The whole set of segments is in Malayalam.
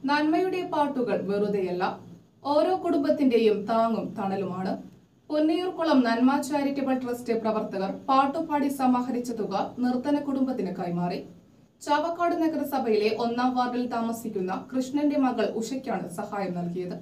നന്മയുടെ പാട്ടുകൾ വെറുതെയല്ല ഓരോ കുടുംബത്തിന്റെയും താങ്ങും തണലുമാണ് പൊന്നിയൂർക്കുളം നന്മ ചാരിറ്റബിൾ ട്രസ്റ്റ് പ്രവർത്തകർ പാട്ടുപാടി സമാഹരിച്ച തുക നിർത്തന കുടുംബത്തിന് കൈമാറി ചാവക്കാട് നഗരസഭയിലെ ഒന്നാം വാർഡിൽ താമസിക്കുന്ന കൃഷ്ണന്റെ മകൾ ഉഷയ്ക്കാണ് സഹായം നൽകിയത്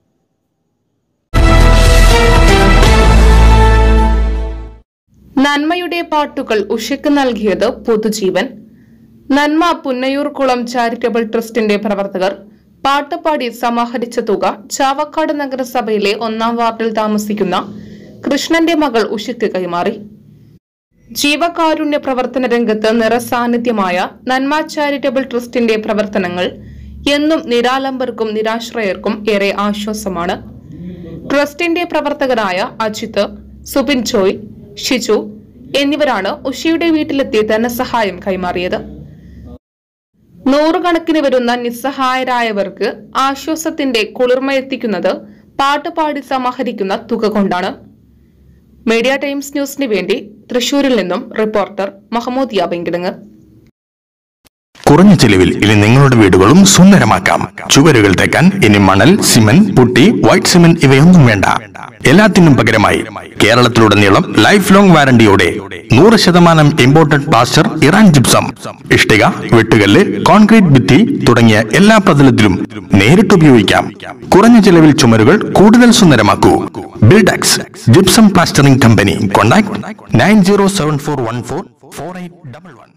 നന്മയുടെ പാട്ടുകൾ ഉഷയ്ക്ക് നൽകിയത് പൊതുജീവൻ നന്മ പുന്നയൂർക്കുളം ചാരിറ്റബിൾ ട്രസ്റ്റിന്റെ പ്രവർത്തകർ പാട്ടുപാടി സമാഹരിച്ച തുക ചാവക്കാട് നഗരസഭയിലെ ഒന്നാം വാർഡിൽ താമസിക്കുന്ന കൃഷ്ണന്റെ മകൾ ഉഷയ്ക്ക് കൈമാറി ജീവകാരുണ്യ പ്രവർത്തന രംഗത്ത് നിറസാന്നിധ്യമായ നന്മ ചാരിറ്റബിൾ ട്രസ്റ്റിന്റെ പ്രവർത്തനങ്ങൾ എന്നും നിരാലംബർക്കും നിരാശ്രയർക്കും ഏറെ ആശ്വാസമാണ് ട്രസ്റ്റിന്റെ പ്രവർത്തകരായ അജിത് സുബിൻ ജോയ് ഷിജു എന്നിവരാണ് ഉഷയുടെ വീട്ടിലെത്തി ധനസഹായം കൈമാറിയത് നൂറുകണക്കിന് വരുന്ന നിസ്സഹായരായവർക്ക് ആശ്വാസത്തിന്റെ കുളിർമയെത്തിക്കുന്നത് പാട്ടുപാടി സമാഹരിക്കുന്ന തുക കൊണ്ടാണ് മീഡിയ ടൈംസ് ന്യൂസിന് വേണ്ടി തൃശൂരിൽ നിന്നും റിപ്പോർട്ടർ മഹമ്മൂദ് യാബെങ്കിടങ്ങ് കുറഞ്ഞ ചെലവിൽ ഇനി നിങ്ങളുടെ വീടുകളും സുന്ദരമാക്കാം ചുവരുകൾ തേക്കാൻ ഇനി മണൽ സിമന്റ് പുട്ടി വൈറ്റ് സിമന്റ് ഇവയൊന്നും വേണ്ട എല്ലാത്തിനും പകരമായി കേരളത്തിലുടനീളം ലൈഫ് ലോങ് വാറണ്ടിയോടെ നൂറ് ശതമാനം ഇമ്പോർട്ടഡ് പ്ലാസ്റ്റർ ഇറാൻ ജിപ്സം ഇഷ്ടിക വെട്ടുകല്ല് കോൺക്രീറ്റ് ഭിത്തി തുടങ്ങിയ എല്ലാ പ്രതലത്തിലും നേരിട്ട് ഉപയോഗിക്കാം കുറഞ്ഞ ചെലവിൽ ചുമരുകൾ കൂടുതൽ സുന്ദരമാക്കൂ Buildex gypsum plastering company contact nine zero seven four one four four eight double one